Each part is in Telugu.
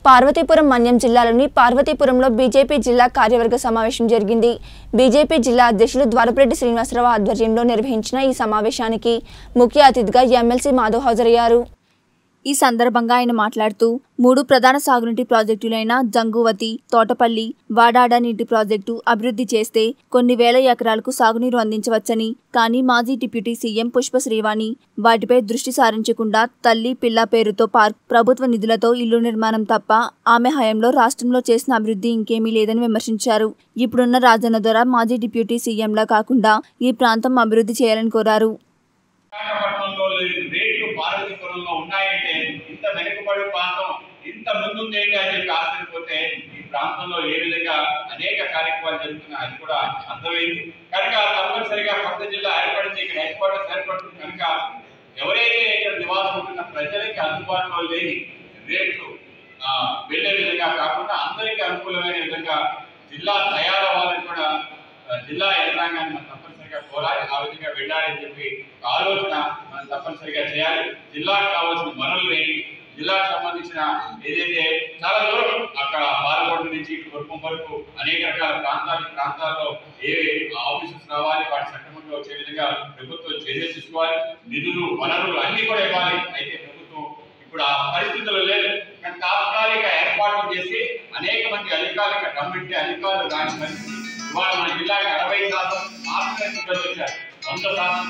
పార్వతీపురం మన్యం జిల్లాలోని పార్వతీపురంలో బీజేపీ జిల్లా కార్యవర్గ సమావేశం జరిగింది బీజేపీ జిల్లా అధ్యక్షులు ద్వారపురెడ్డి శ్రీనివాసరావు ఆధ్వర్యంలో నిర్వహించిన ఈ సమావేశానికి ముఖ్య అతిథిగా ఎమ్మెల్సీ మాధవ్ హాజరయ్యారు ఈ సందర్భంగా ఆయన మాట్లాడుతూ మూడు ప్రధాన సాగునీటి ప్రాజెక్టులైన జంగువతి తోటపల్లి వాడాడ నీటి ప్రాజెక్టు అభివృద్ధి చేస్తే కొన్ని వేల ఎకరాలకు సాగునీరు అందించవచ్చని కానీ మాజీ డిప్యూటీ సీఎం పుష్ప శ్రీవాణి వాటిపై దృష్టి సారించకుండా తల్లి పిల్ల పేరుతో పార్క్ ప్రభుత్వ నిధులతో ఇల్లు నిర్మాణం తప్ప ఆమె హయాంలో రాష్ట్రంలో చేసిన అభివృద్ధి ఇంకేమీ లేదని విమర్శించారు ఇప్పుడున్న రాజన్న దొర మాజీ డిప్యూటీ సీఎంలా కాకుండా ఈ ప్రాంతం అభివృద్ధి చేయాలని కోరారు విశాఖపట్నంలో లేని రేట్లు పార్వతీపురంలో ఉన్నాయంటే ఇంత వెనుకబడి ప్రాంతం ఇంత ముందుందేంటి అని చెప్పి ఆశ్చర్యపోతే ఈ ప్రాంతంలో ఏ విధంగా అనేక కార్యక్రమాలు జరుగుతున్నాయి అది కూడా అర్థమైంది కనుక తప్పనిసరిగా కొత్త జిల్లా ఏర్పడింది ఇక్కడ హెడ్ క్వార్టర్స్ ఏర్పడుతుంది కనుక ఎవరైతే ఇక్కడ నివాసం ఉంటున్న ప్రజలకి అందుబాటులో లేని రేట్లు ఆ, వెళ్ళే విధంగా కాకుండా అందరికీ అనుకూలమైన విధంగా జిల్లా తయారవ్వాలని కూడా ఆ, జిల్లా యంత్రాంగాన్ని మనం తప్పనిసరిగా కోరాలి ఆ విధంగా వెళ్ళాలని చెప్పి ఒక ఆలోచన మనం తప్పనిసరిగా చేయాలి జిల్లాకు కావాల్సిన వనరులు ఏంటి జిల్లాకు సంబంధించిన ఏదైతే చాలా దూరం అక్కడ పాలకొండ నుంచి ఇటు కుటుంబం వరకు అనేక రకాల ప్రాంతాలు ఈ ప్రాంతాల్లో ఏ ఆఫీసెస్ రావాలి వాటి సక్రమంగా వచ్చే విధంగా ప్రభుత్వం చర్యలు తీసుకోవాలి నిధులు వనరులు అన్ని కూడా ఇవ్వాలి అయితే ప్రభుత్వం ఇప్పుడు ఆ పరిస్థితులు లేదు కానీ తాత్కాలిక ఏర్పాట్లు చేసి అనేక మంది అధికారులకు కమిటీ అధికారులు రాని పరిస్థితి ఇవాళ మన జిల్లాకి అరవై శాతం మాత్రమే సిబ్బంది వచ్చారు వంద శాతం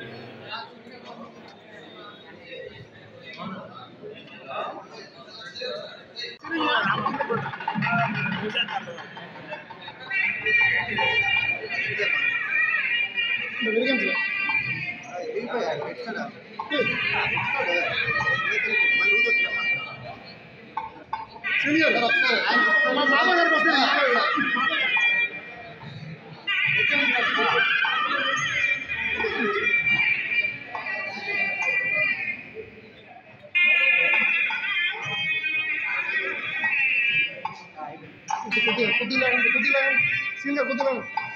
కొద్దిగా కొద్దిగా కొద్దిగా సీన్గా కొద్దిగా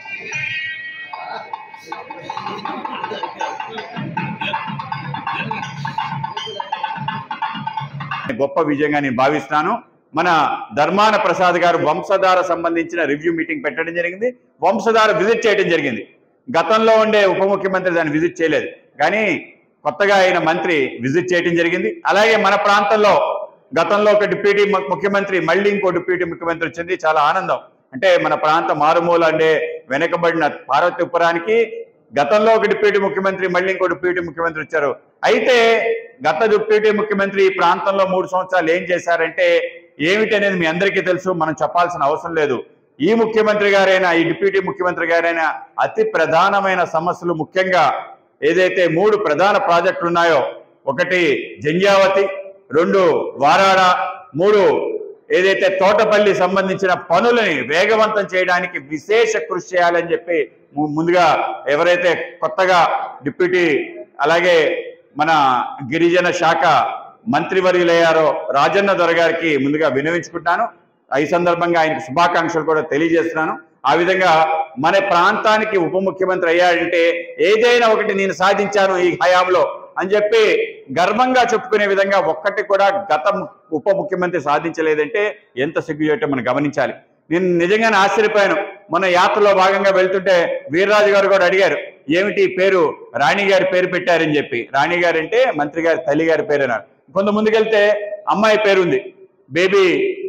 గొప్ప విజయంగా నేను భావిస్తున్నాను మన ధర్మాన ప్రసాద్ గారు వంశధార సంబంధించిన రివ్యూ మీటింగ్ పెట్టడం జరిగింది వంశధార విజిట్ చేయడం జరిగింది గతంలో ఉండే ఉప ముఖ్యమంత్రి దాన్ని విజిట్ చేయలేదు కానీ కొత్తగా అయిన మంత్రి విజిట్ చేయడం జరిగింది అలాగే మన ప్రాంతంలో గతంలో ఒక డిప్యూటీ ము- ముఖ్యమంత్రి మళ్ళీ ఇంకో డిప్యూటీ ముఖ్యమంత్రి వచ్చింది చాలా ఆనందం అంటే మన ప్రాంత మారుమూల అంటే వెనకబడిన పార్వతీపురానికి గతంలో ఒక డిప్యూటీ ముఖ్యమంత్రి మళ్ళీ ఇంకో డిప్యూటీ ముఖ్యమంత్రి వచ్చారు అయితే గత డిప్యూటీ ముఖ్యమంత్రి ఈ ప్రాంతంలో మూడు సంవత్సరాలు ఏం చేశారంటే ఏమిటి అనేది మీ అందరికీ తెలుసు మనం చెప్పాల్సిన అవసరం లేదు ఈ ముఖ్యమంత్రి గారైనా ఈ డిప్యూటీ ముఖ్యమంత్రి గారైనా అతి ప్రధానమైన సమస్యలు ముఖ్యంగా ఏదైతే మూడు ప్రధాన ప్రాజెక్టులు ఉన్నాయో ఒకటి జంజావతి రెండు వారాడ మూడు ఏదైతే తోటపల్లి సంబంధించిన పనులని వేగవంతం చేయడానికి విశేష కృషి చేయాలని చెప్పి ము- ముందుగా ఎవరైతే కొత్తగా డిప్యూటీ అలాగే మన గిరిజన శాఖ మంత్రివర్యులయ్యారో రాజన్న దొర గారికి ముందుగా వినవించుకుంటాను ఈ సందర్భంగా ఆయనకు శుభాకాంక్షలు కూడా తెలియజేస్తున్నాను ఆ విధంగా మన ప్రాంతానికి ఉప ముఖ్యమంత్రి అయ్యాడంటే ఏదైనా ఒకటి నేను సాధించాను ఈ హయాంలో అని చెప్పి గర్వంగా చెప్పుకునే విధంగా ఒక్కటి కూడా గత ము- ఉప ముఖ్యమంత్రి సాధించలేదంటే ఎంత సిగ్గు చేయటం మనం గమనించాలి నేను నిజంగానే ఆశ్చర్యపోయాను మన యాత్రలో భాగంగా వెళ్తుంటే వీర్రాజు గారు కూడా అడిగారు ఏమిటి ఈ పేరు రాణి గారి పేరు పెట్టారని చెప్పి రాణి గారు అంటే మంత్రి గారి తల్లి గారి పేరు అన్నారు కొంత ముందుకెళ్తే అమ్మాయి పేరు ఉంది బేబీ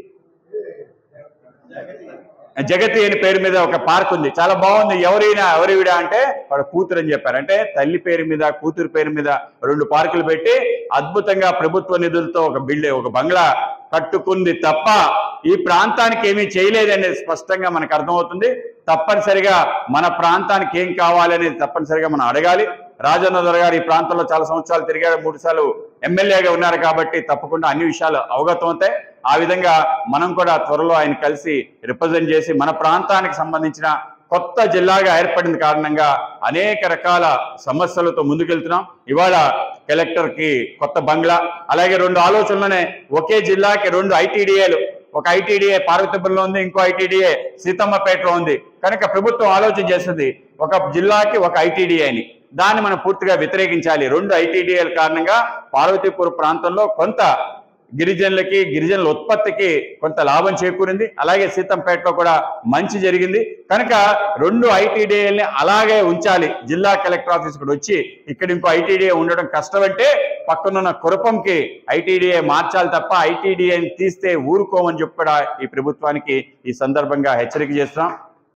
జగతి అని పేరు మీద ఒక పార్క్ ఉంది చాలా బాగుంది ఎవరైనా ఎవరివిడా అంటే వాడు కూతురు అని చెప్పారు అంటే తల్లి పేరు మీద కూతురు పేరు మీద రెండు పార్కులు పెట్టి అద్భుతంగా ప్రభుత్వ నిధులతో ఒక బిల్డింగ్ ఒక బంగ్లా కట్టుకుంది తప్ప ఈ ప్రాంతానికి ఏమీ చేయలేదనేది స్పష్టంగా మనకు అర్థమవుతుంది తప్పనిసరిగా మన ప్రాంతానికి ఏం కావాలనేది తప్పనిసరిగా మనం అడగాలి రాజన్న దొర గారు ఈ ప్రాంతంలో చాలా సంవత్సరాలు తిరిగారు మూడు సార్లు ఎమ్మెల్యేగా ఉన్నారు కాబట్టి తప్పకుండా అన్ని విషయాలు అవగతం అవుతాయి ఆ విధంగా మనం కూడా త్వరలో ఆయన కలిసి రిప్రజెంట్ చేసి మన ప్రాంతానికి సంబంధించిన కొత్త జిల్లాగా ఏర్పడిన కారణంగా అనేక రకాల సమస్యలతో ముందుకెళ్తున్నాం ఇవాళ కలెక్టర్ కి కొత్త బంగ్లా అలాగే రెండు ఆలోచనలోనే ఒకే జిల్లాకి రెండు ఐటీడీఏలు ఒక ఐటీడీఏ పార్వతీపురంలో ఉంది ఇంకో ఐటీడీఏ సీతమ్మపేటలో ఉంది కనుక ప్రభుత్వం ఆలోచన చేస్తుంది ఒక జిల్లాకి ఒక ఐటీడీఏ అని దాన్ని మనం పూర్తిగా వ్యతిరేకించాలి రెండు ఐటీడీఏల కారణంగా పార్వతీపురం ప్రాంతంలో కొంత గిరిజనులకి గిరిజనుల ఉత్పత్తికి కొంత లాభం చేకూరింది అలాగే సీతంపేటలో కూడా మంచి జరిగింది కనుక రెండు ఐటీడీఏల్ని అలాగే ఉంచాలి జిల్లా కలెక్టర్ ఆఫీస్ కూడా వచ్చి ఇక్కడ ఇంకో ఐటీడీఏ ఉండడం కష్టం అంటే పక్కనున్న కురపంకి ఐటీడీఏ మార్చాలి తప్ప ఐటీడీఏని తీస్తే ఊరుకోమని చెప్పి కూడా ఈ ప్రభుత్వానికి ఈ సందర్భంగా హెచ్చరిక చేస్తున్నాం